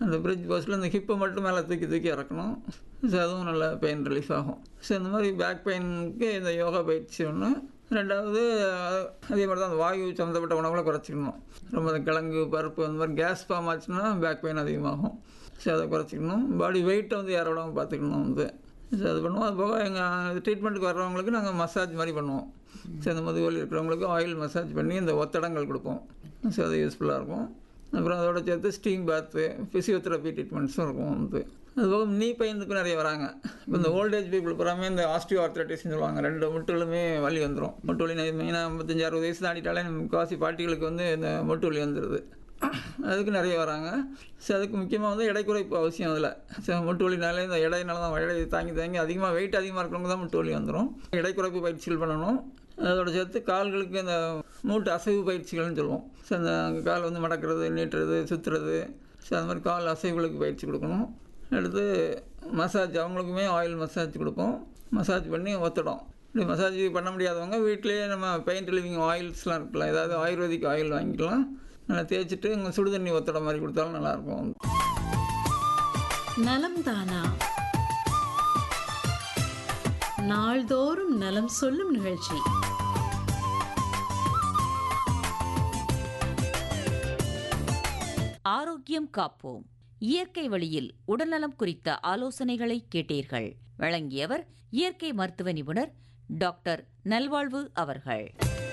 அந்த பிரிட்ஜ் போஸ்ட்டில் இந்த ஹிப்பை மட்டும் மேலே தூக்கி தூக்கி இறக்கணும் ஸோ அதுவும் நல்ல பெயின் ரிலீஃப் ஆகும் ஸோ இந்த மாதிரி பேக் பெயினுக்கு இந்த யோகா பயிற்சி ஒன்று ரெண்டாவது அஹ், அதே மாதிரி தான் அந்த வாயு சம்மந்தப்பட்ட உணவுகளை குறைச்சிக்கணும் ரொம்ப இந்த கிழங்கு பருப்பு அந்த மாதிரி கேஸ் ஃபார்ம் ஆச்சுன்னா பேக் பெயின் அதிகமாகும் ஸோ அதை குறைச்சிக்கணும் பாடி வெயிட்டை வந்து யார விடாமல் பார்த்துக்கணும் வந்து ஸோ அது பண்ணுவோம் அது போக எங்கள் ட்ரீட்மெண்ட்டுக்கு வர்றவங்களுக்கு நாங்கள் மசாஜ் மாதிரி பண்ணுவோம் ஸோ இந்த முதுகு இருக்கிறவங்களுக்கு ஆயில் மசாஜ் பண்ணி இந்த ஒத்தடங்கள் கொடுப்போம் ஸோ அது யூஸ்ஃபுல்லாக இருக்கும் அப்புறம் அதோட சேர்த்து ஸ்டீம் பாத்து ஃபிசியோதெரப்பி ட்ரீட்மெண்ட்ஸும் இருக்கும் வந்து அது போக நீ பையனுக்கு நிறைய வராங்க இப்போ இந்த ஓல்டேஜ் பீப்புள் பூராமே இந்த ஆஸ்டியோ ஆர்த்ரைட்டிஸ்னு சொல்லுவாங்க ரெண்டு முட்டுகளுமே வலி வந்துடும் முட்டு வலி மெயினாக ஐம்பத்தஞ்சு அறுபது வயசு தாண்டிட்டாலே முக்காசி பாட்டிகளுக்கு வந்து இந்த முட்டு வலி வந்துடுது அதுக்கு நிறைய வராங்க ஸோ அதுக்கு முக்கியமாக வந்து எடை குறைப்பு அவசியம் அதில் ஸோ முட்டு வலினாலே இந்த எடையினால தான் எடை தாங்கி தாங்கி அதிகமாக வெயிட் அதிகமாக இருக்கிறவங்க தான் முட்டு வலி வந்துடும் எடை குறைப்பு பயிற்சிகள் பண்ணணும் அதோட சேர்த்து கால்களுக்கு இந்த மூட்டு அசைவு பயிற்சிகள்னு சொல்லுவோம் ஸோ அந்த கால் வந்து மடக்கிறது நீட்டுறது சுற்றுறது ஸோ அந்த மாதிரி கால் அசைவுகளுக்கு பயிற்சி கொடுக்கணும் அடுத்து மசாஜ் அவங்களுக்குமே ஆயில் மசாஜ் கொடுப்போம் மசாஜ் பண்ணி ஒத்தடம் இப்படி மசாஜ் பண்ண முடியாதவங்க வீட்டிலேயே நம்ம பெயிண்ட் ரிலீவிங் ஆயில்ஸ்லாம் இருக்கலாம் ஏதாவது ஆயுர்வேதிக் ஆயில் வாங்கிக்கலாம் நல்லா தேய்ச்சிட்டு இங்கே சுடு தண்ணி ஒத்தட மாதிரி கொடுத்தாலும் நல்லாயிருக்கும் நலம் தானா நாள்தோறும் நலம் சொல்லும் நிகழ்ச்சி ஆரோக்கியம் காப்போம் இயற்கை வழியில் உடல்நலம் குறித்த ஆலோசனைகளை கேட்டீர்கள் வழங்கியவர் இயற்கை மருத்துவ நிபுணர் டாக்டர் நல்வாழ்வு அவர்கள்